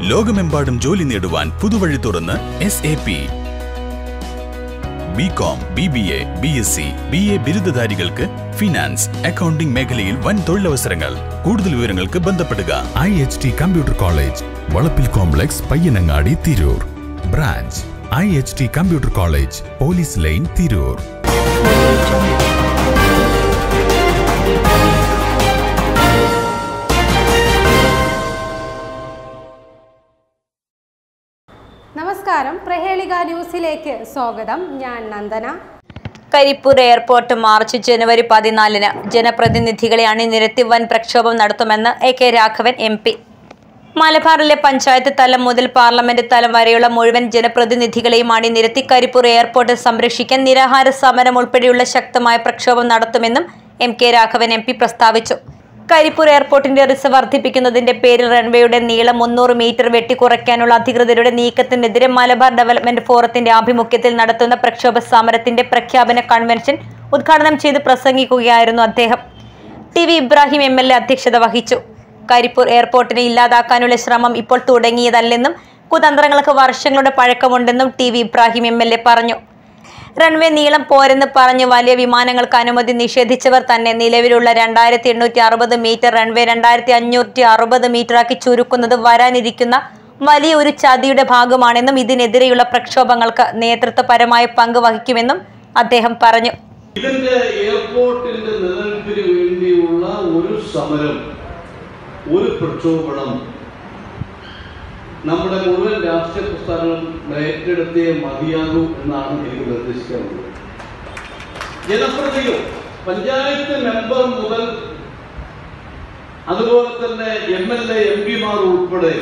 ലോകമെമ്പാടും ജോലി നേടുവാൻ പുതുവഴി തുറന്ന് S A P B com B B A B S C B A ബിരുദധാരികൾക്ക് ഫിനാൻസ് അക്കൗണ്ടിംഗ് മേഖലയിൽ വൻ തൊഴിലവസരങ്ങൾ കൂടുതൽ വിവരങ്ങൾക്ക് ബന്ധപ്പെടുക I H T computer college വളപ്പിൽ complex Payyanangadi Tirur branch I H T computer college police line Tirur നമസ്കാരം പ്രഹേളിക ന്യൂസിലേക്ക് സ്വാഗതം ഞാൻ നന്ദന കരിപ്പൂർ എയർപോർട്ട് മാർച്ച് ജനുവരി പതിനാലിന് ജനപ്രതിനിധികളെ അണിനിരത്തി വൻ പ്രക്ഷോഭം നടത്തുമെന്ന് A K Raghavan M P മലബാറിലെ പഞ്ചായത്ത് തലം മുതൽ പാർലമെന്റ് തലം വരെയുള്ള മുഴുവൻ ജനപ്രതിനിധികളെയും അണിനിരത്തി കരിപ്പൂർ എയർപോർട്ട് സംരക്ഷിക്കാൻ നിരാഹാര സമരം ഉൾപ്പെടെയുള്ള ശക്തമായ പ്രക്ഷോഭം നടത്തുമെന്നും M K Raghavan M P പ്രസ്താവിച്ചു കരിപ്പൂർ എയർപോർട്ടിന്റെ റിസർവ് വർദ്ധിപ്പിക്കുന്നതിന്റെ പേരിൽ റൺവേയുടെ നീളം മുന്നൂറ് മീറ്റർ വെട്ടിക്കുറയ്ക്കാനുള്ള അധികൃതരുടെ നീക്കത്തിനെതിരെ മലബാർ ഡെവലപ്മെന്റ് ഫോറത്തിന്റെ ആഭിമുഖ്യത്തിൽ നടത്തുന്ന പ്രക്ഷോഭ സമരത്തിന്റെ പ്രഖ്യാപന കൺവെൻഷൻ ഉദ്ഘാടനം ചെയ്ത് പ്രസംഗിക്കുകയായിരുന്നു അദ്ദേഹം T V Ibrahim M L A അധ്യക്ഷത വഹിച്ചു കരിപ്പൂർ എയർപോർട്ടിനെ ഇല്ലാതാക്കാനുള്ള ശ്രമം ഇപ്പോൾ തുടങ്ങിയതല്ലെന്നും കുതന്ത്രങ്ങൾക്ക് വർഷങ്ങളുടെ പഴക്കമുണ്ടെന്നും T V Ibrahim M L A പറഞ്ഞു റൺവേ നീളം പോരെന്ന് പറഞ്ഞ് വലിയ വിമാനങ്ങൾക്ക് അനുമതി നിഷേധിച്ചവർ തന്നെ നിലവിലുള്ള രണ്ടായിരത്തി എണ്ണൂറ്റി അറുപത് മീറ്റർ റൺവേ രണ്ടായിരത്തി അഞ്ഞൂറ്റി അറുപത് മീറ്ററാക്കി ചുരുക്കുന്നത് വരാനിരിക്കുന്ന വലിയ ഒരു ചതിയുടെ ഭാഗമാണെന്നും ഇതിനെതിരെയുള്ള പ്രക്ഷോഭങ്ങൾക്ക് നേതൃത്വപരമായ പങ്ക് വഹിക്കുമെന്നും അദ്ദേഹം പറഞ്ഞു ഇതിന്റെ എയർപോർട്ടിന്റെ നിലനിൽപ്പിന് വേണ്ടിയുള്ള ഒരു സമരം ഒരു പ്രക്ഷോഭണം നമ്മുടെ മുഴുവൻ രാഷ്ട്രീയ പ്രസ്ഥാനങ്ങളും ഏറ്റെടുത്തേ മതിയാകൂ എന്നാണ് എനിക്ക് നിർദ്ദേശിക്കാറുള്ളത് ജനപ്രതിനിധികൾ പഞ്ചായത്ത് മെമ്പർ മുതൽ അതുപോലെ തന്നെ എം എൽ എ എം പിമാർ ഉൾപ്പെടെ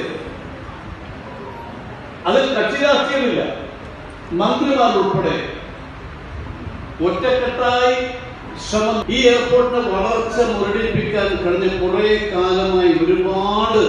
അതിൽ കക്ഷി രാഷ്ട്രീയമില്ല മന്ത്രിമാർ ഉൾപ്പെടെ ഒറ്റക്കെട്ടായി ശ്രമം ഈ എയർപോർട്ടിന്റെ വളർച്ച മുരടിപ്പിക്കാൻ കഴിഞ്ഞ കുറെ കാലമായി ഒരുപാട്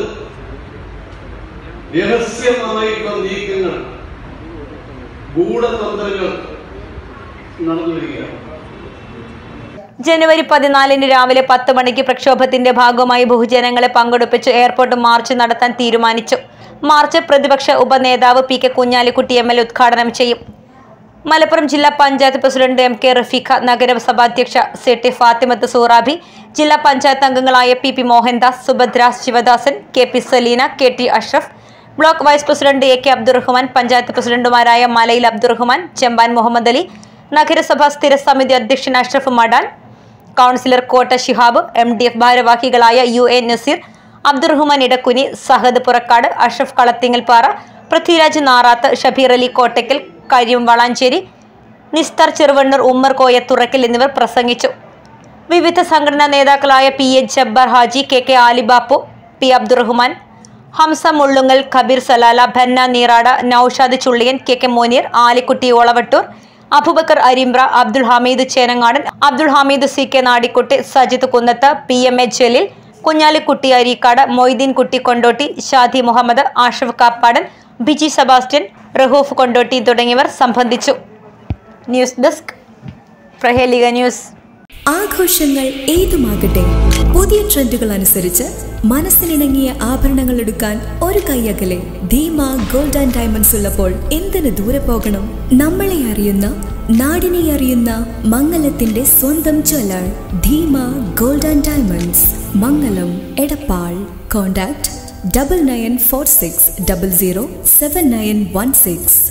രഹസ്യമായിട്ടുള്ള നീക്കങ്ങൾ ഗൂഢതന്ത്രങ്ങൾ നടന്നു വരികയാണ് ജനുവരി പതിനാലിന് രാവിലെ പത്ത് മണിക്ക് പ്രക്ഷോഭത്തിന്റെ ഭാഗമായി ബഹുജനങ്ങളെ പങ്കെടുപ്പിച്ച് എയർപോർട്ട് മാർച്ച് നടത്താൻ തീരുമാനിച്ചു മാർച്ച് പ്രതിപക്ഷ ഉപനേതാവ് P K Kunhalikutty M L A ഉദ്ഘാടനം ചെയ്യും മലപ്പുറം ജില്ലാ panchayat president M K Rafeeqa നഗരസഭാധ്യക്ഷ സി ടി ഫാത്തിമത്ത് സൂറാബി ജില്ലാ പഞ്ചായത്ത് അംഗങ്ങളായ P P Mohandas Subhadra Sivadasan K P Salina K T Ashraf block vice president A K Abdurahman panchayat പ്രസിഡന്റുമാരായ മലയിൽ അബ്ദുറഹ്മാൻ ചെമ്പാൻ മുഹമ്മദ് അലി നഗരസഭാ സ്ഥിരസമിതി അധ്യക്ഷൻ Ashraf Madan councillor Kotta Shihab M D F ഭാരവാഹികളായ യു എ നസീർ അബ്ദുറഹ്മാൻ ഇടക്കുനി സഹദ് പുറക്കാട് അഷ്റഫ് കളത്തിങ്ങൽപ്പാറ പൃഥ്വിരാജ് നാറാത്ത് ഷബീർ അലി കോട്ടയ്ക്കൽ കരിയം വളാഞ്ചേരി നിസ്തർ ചെറുവണ്ണൂർ ഉമ്മർ കോയത്തുറക്കൽ എന്നിവർ പ്രസംഗിച്ചു വിവിധ സംഘടനാ നേതാക്കളായ P A Jabbar Haji K K Alibappu P Abdurahman Hamza Mullungal Kabeer Salalah ഭന്ന Neerad Naushad Chulliyan K K Moneer Alikutty Olavattoor Abubakar Arimbra Abdul Hameed Chenangadan Abdul Hameed C K Nadikutty Sajith Kunnath P M A Jaleel Kunhalikutty Areekode Moideen Kutty Kondotty Shadi Muhammad Ashraf Kappadan Biji Sebastian Rahoof Kondotty തുടങ്ങിയവർ സംബന്ധിച്ചു ന്യൂസ് ഡെസ്ക് പ്രഹേലിക ന്യൂസ് ആഘോഷങ്ങൾ ഏതുമാകട്ടെ പുതിയ ട്രെൻഡുകൾ അനുസരിച്ച് മനസ്സിനിണങ്ങിയ ആഭരണങ്ങൾ എടുക്കാൻ ഒരു കൈയകലെ ധീമ ഗോൾഡ് ആൻഡ് ഡയമണ്ട്സ് ഉള്ളപ്പോൾ എന്തിനു ദൂരെ പോകണം നമ്മളെ അറിയുന്ന നാടിനെ അറിയുന്ന മംഗലത്തിന്റെ സ്വന്തം jeweller Dheema gold and diamonds Mangalam Edappal contact double nine four six double zero seven nine one six